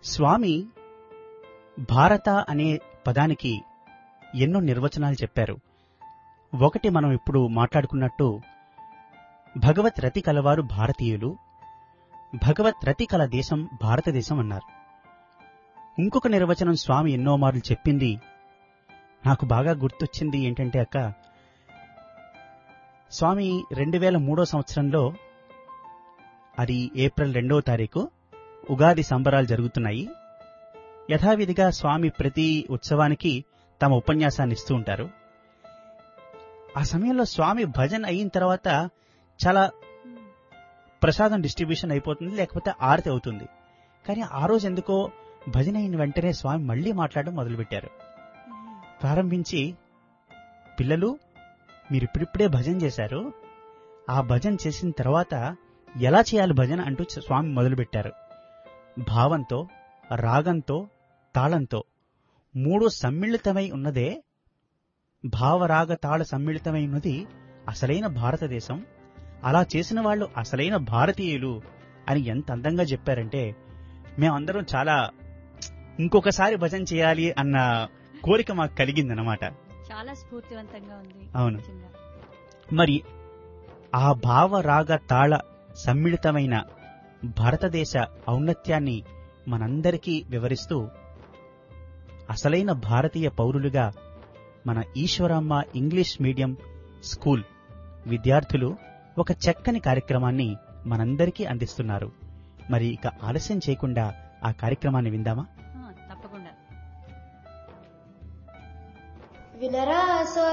స్వామి భారత అనే పదానికి ఎన్నో నిర్వచనాలు చెప్పారు ఒకటి మనం ఇప్పుడు మాట్లాడుకున్నట్టు భగవత్ రతి కలవారు భారతీయులు భగవత్ రతి కల దేశం భారతదేశం అన్నారు ఇంకొక నిర్వచనం స్వామి ఎన్నో మార్లు చెప్పింది నాకు బాగా గుర్తొచ్చింది ఏంటంటే అక్క స్వామి రెండు వేల మూడో సంవత్సరంలో అది ఏప్రిల్ రెండవ తారీఖు ఉగాది సంబరాలు జరుగుతున్నాయి యథావిధిగా స్వామి ప్రతి ఉత్సవానికి తమ ఉపన్యాసాన్ని ఇస్తూ ఉంటారు ఆ సమయంలో స్వామి భజన్ అయిన తర్వాత చాలా ప్రసాదం డిస్ట్రిబ్యూషన్ అయిపోతుంది లేకపోతే ఆరతి అవుతుంది కానీ ఆ రోజు ఎందుకో భజన అయిన వెంటనే స్వామి మళ్లీ మాట్లాడడం మొదలుపెట్టారు ప్రారంభించి పిల్లలు మీరు ఇప్పుడిప్పుడే భజన చేశారు ఆ భజన చేసిన తర్వాత ఎలా చేయాలి భజన అంటూ స్వామి మొదలుపెట్టారు భావంతో రాగంతో తాళంతో మూడు సమ్మిళితమై ఉన్నదే భావరాగ తాళ సమ్మిళితమై ఉన్నది అసలైన భారతదేశం అలా చేసిన వాళ్ళు అసలైన భారతీయులు అని ఎంత అందంగా చెప్పారంటే మేమందరం చాలా ఇంకొకసారి భజన చేయాలి అన్న కోరిక మాకు కలిగిందనమాట చాలా స్ఫూర్తివంతంగా ఉంది అవును. నిజంగా. మరి ఆ భావ రాగ తాళ సమ్మిళితమైన భారతదేశ ఔన్నత్యాన్ని మనందరికీ వివరిస్తూ అసలైన భారతీయ పౌరులుగా మన ఈశ్వరమ్మ ఇంగ్లీష్ మీడియం స్కూల్ విద్యార్థులు ఒక చక్కని కార్యక్రమాన్ని మనందరికీ అందిస్తున్నారు మరి ఇక ఆలస్యం చేయకుండా ఆ కార్యక్రమాన్ని విందామా ఆ, తప్పకుండా వినరా